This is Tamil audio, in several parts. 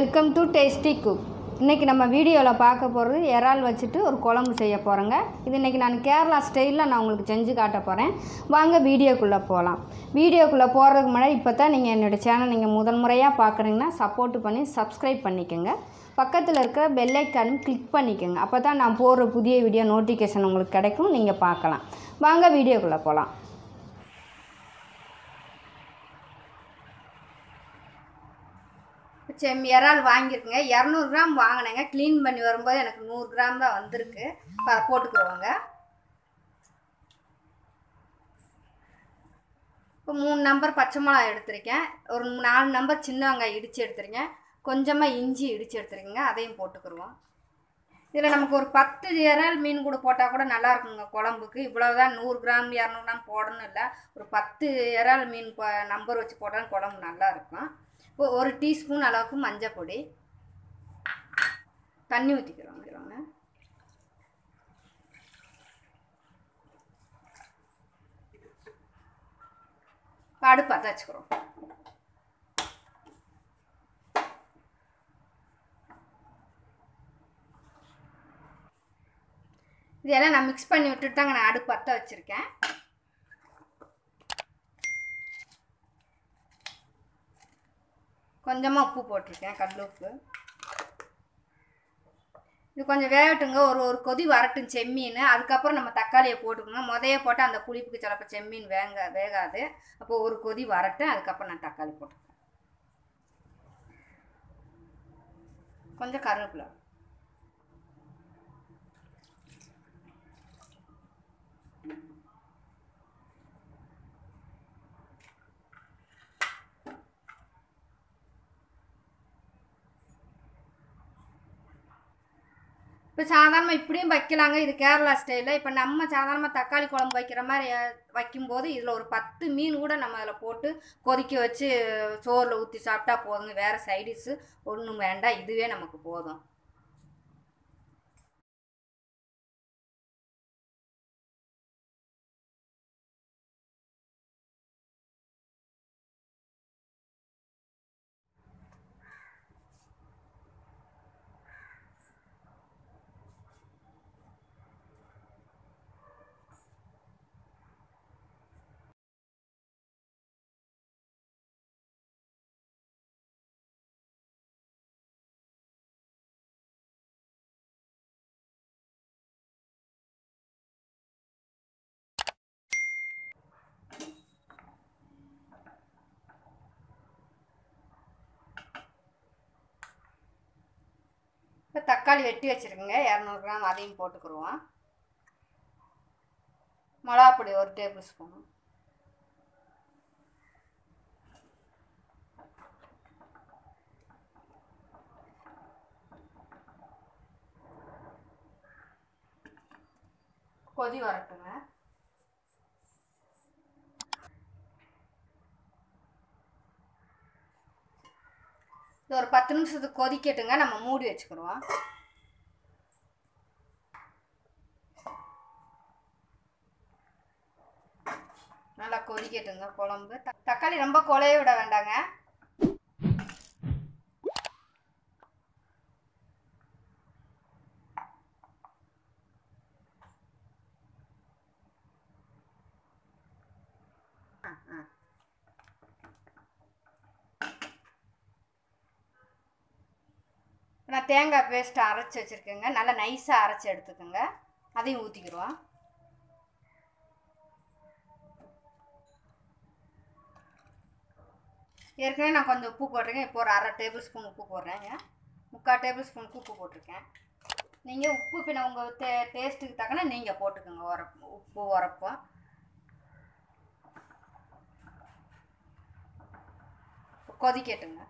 வெல்கம் டு டேஸ்டி குக் இன்றைக்கி நம்ம வீடியோவில் பார்க்க போகிறது இறால் வச்சுட்டு ஒரு குழம்பு செய்ய போகிறேங்க இது இன்றைக்கி நான் கேரளா ஸ்டைலில் நான் உங்களுக்கு செஞ்சு காட்ட போகிறேன் வாங்க வீடியோக்குள்ளே போகலாம் வீடியோக்குள்ளே போகிறதுக்கு முன்னாடி இப்போ தான் நீங்கள் என்னோடய சேனல் நீங்கள் முதல் முறையாக பார்க்குறீங்கன்னா சப்போர்ட் பண்ணி சப்ஸ்கிரைப் பண்ணிக்கோங்க பக்கத்தில் இருக்கிற பெல் ஐக்கானும் கிளிக் பண்ணிக்கோங்க அப்போ தான் நான் போடுற புதிய வீடியோ நோட்டிஃபிகேஷன் உங்களுக்கு கிடைக்கும் நீங்கள் பார்க்கலாம் வாங்க வீடியோக்குள்ளே போகலாம் செம் இறால் வாங்கியிருக்குங்க இரநூறு கிராம் வாங்கினேங்க க்ளீன் பண்ணி வரும்போது எனக்கு நூறு கிராம் தான் வந்திருக்கு இப்போ அதை போட்டுக்குருவாங்க இப்போ மூணு நம்பர் பச்சை மிளகா எடுத்திருக்கேன் ஒரு நாலு நம்பர் சின்ன வெங்காயம் இடித்து எடுத்திருக்கேன் கொஞ்சமாக இஞ்சி இடித்து எடுத்துருக்கேங்க அதையும் போட்டுக்குருவோம் இதில் நமக்கு ஒரு பத்து இறால் மீன் கூட போட்டால் கூட நல்லா இருக்குங்க குழம்புக்கு இவ்வளோதான் நூறு கிராம் இரநூறு கிராம் போடணும் இல்லை ஒரு பத்து இறால் மீன் ப- நம்பர் வச்சு போட்டாலும் குழம்பு நல்லா இருக்கும் இப்போ ஒரு டீஸ்பூன் அளவுக்கு மஞ்சள் பொடி தண்ணி ஊற்றிக்கிறோம் வைக்கிறோங்க அடுப்பு பற்ற வச்சுக்கிறோம் இதெல்லாம் நான் மிக்ஸ் பண்ணி விட்டுட்டு தாங்க நான் அடுப்பு பற்ற வச்சுருக்கேன் கொஞ்சமாக உப்பு போட்டிருக்கேன் கல் உப்பு இது கொஞ்சம் வேகட்டுங்க ஒரு ஒரு கொதி வரட்டும் செம்மீன் அதுக்கப்புறம் நம்ம தக்காளியை போட்டுக்கணும் முதைய போட்டால் அந்த புளிப்புக்கு சிலப்போ செம்மீன் வேக வேகாது அப்போ ஒரு கொதி வரட்டும் அதுக்கப்புறம் நான் தக்காளி போட்டுக்கிறேன் கொஞ்சம் கருவேப்பிலை இப்போ சாதாரணமாக இப்படியும் வைக்கலாங்க இது கேரளா ஸ்டைலில் இப்போ நம்ம சாதாரணமாக தக்காளி குழம்பு வைக்கிற மாதிரி அஹ், வைக்கும்போது இதில் ஒரு பத்து மீன் கூட நம்ம அதில் போட்டு கொதிக்க வச்சு சோறில் ஊற்றி சாப்பிட்டா போதுங்க வேறு சைடிஷ்ஷு ஒன்றும் வேண்டாம் இதுவே நமக்கு போதும் இப்போ தக்காளி வெட்டி வச்சுருக்குங்க இரநூறு கிராம் அதையும் போட்டுக்குருவோம் மிளகாப்பொடி ஒரு டேபிள் ஸ்பூன் கொதி வரட்டுங்க இது ஒரு பத்து நிமிஷத்துக்கு கொதிக்கட்டுங்க நம்ம மூடி வச்சுக்கிடுவோம் நல்லா கொதிக்கட்டுங்க குழம்பு த- தக்காளி ரொம்ப கொலைய விட வேண்டாங்க ஆ ஆ நான் தேங்காய் பேஸ்ட்டு அரைச்சி வச்சுருக்கேங்க நல்லா நைஸாக அரைச்சி எடுத்துக்கோங்க அதையும் ஊற்றிக்கிடுவோம் ஏற்கனவே நான் கொஞ்சம் உப்பு போட்டிருக்கேன் இப்போ ஒரு அரை டேபிள் ஸ்பூன் உப்பு போடுறேங்க முக்கால் டேபிள் ஸ்பூனுக்கு உப்பு போட்டிருக்கேன் நீங்கள் உப்பு பின்ன உங்கள் டே டேஸ்ட்டுக்கு தக்கன நீங்கள் போட்டுக்கோங்க உரப்பு உப்பு உரப்பும் கொதிக்கட்டுங்க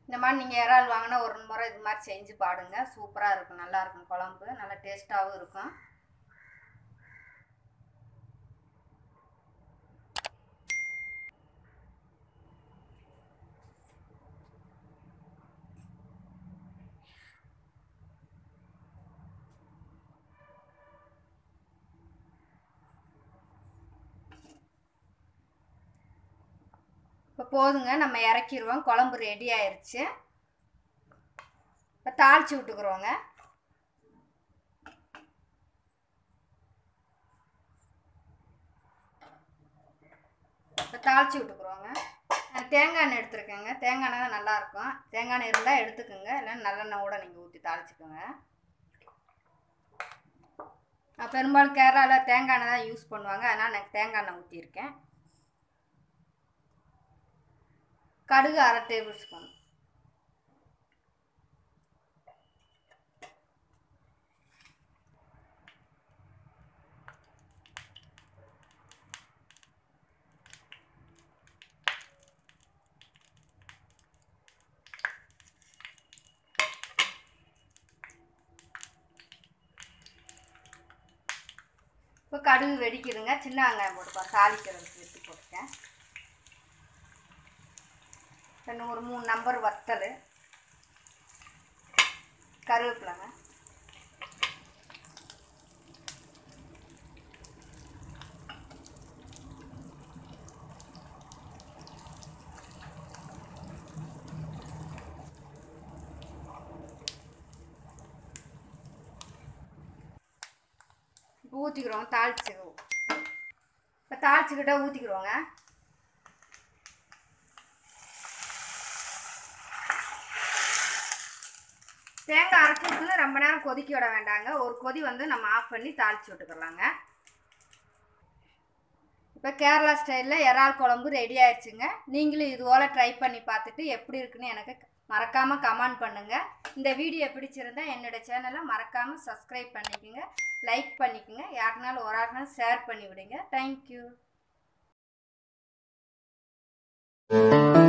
இந்த மாதிரி நீங்கள் இறால் வாங்கினா ஒரு முறை இது மாதிரி செஞ்சு பாடுங்க சூப்பராக இருக்கும் நல்லா இருக்கும் குழம்பு நல்லா டேஸ்ட்டாகவும் இருக்கும் இப்போ போதுங்க நம்ம இறக்கிடுவோம் குழம்பு ரெடி ஆயிடுச்சு இப்போ தாளித்து விட்டுக்குறோங்க இப்போ தாளித்து விட்டுக்குறோங்க நான் தேங்காய் எண்ணெய் எடுத்துருக்கேங்க தேங்காய் எண்ணெய் தான் நல்லாயிருக்கும் தேங்காய் எண்ணெய் இருந்தால் எடுத்துக்கோங்க இல்லைன்னா நல்லெண்ணெய் கூட நீங்கள் ஊற்றி தாளிச்சுக்கோங்க நான் பெரும்பாலும் கேரளாவில் தேங்காய் எண்ணெய் தான் யூஸ் பண்ணுவாங்க அதனால் நான் தேங்காய் எண்ணெய் ஊற்றிருக்கேன் கடுகு அரை டேபிள் ஸ்பூன் இப்போ கடுகு வெடிக்குதுங்க சின்ன வெங்காயம் போட்டுப்போம் தாளிக்கிறதுக்கு எடுத்து போட்டுட்டேன் இன்னும் ஒரு மூணு நம்பர் வத்தல் கருவேப்பிலைங்க இப்போ ஊற்றிக்கிறோம் தாளிச்சுக்குவோம் இப்போ தாளிச்சுக்கிட்டே ஊற்றிக்கிறோங்க தேங்காய் அரைச்சி விட்டு ரொம்ப நேரம் கொதிக்க விட வேண்டாங்க ஒரு கொதி வந்து நம்ம ஆஃப் பண்ணி தாளித்து விட்டுக்கலாங்க இப்போ கேரளா ஸ்டைலில் இறால் குழம்பு ரெடி ஆயிடுச்சுங்க நீங்களும் இது போல் ட்ரை பண்ணி பார்த்துட்டு எப்படி இருக்குன்னு எனக்கு மறக்காமல் கமெண்ட் பண்ணுங்கள் இந்த வீடியோ பிடிச்சிருந்தா என்னோடய சேனலை மறக்காமல் சப்ஸ்கிரைப் பண்ணிக்கோங்க லைக் பண்ணிக்கோங்க யாருனாலும் ஒரு ஆளுனாலும் ஷேர் பண்ணி விடுங்க தேங்க்யூ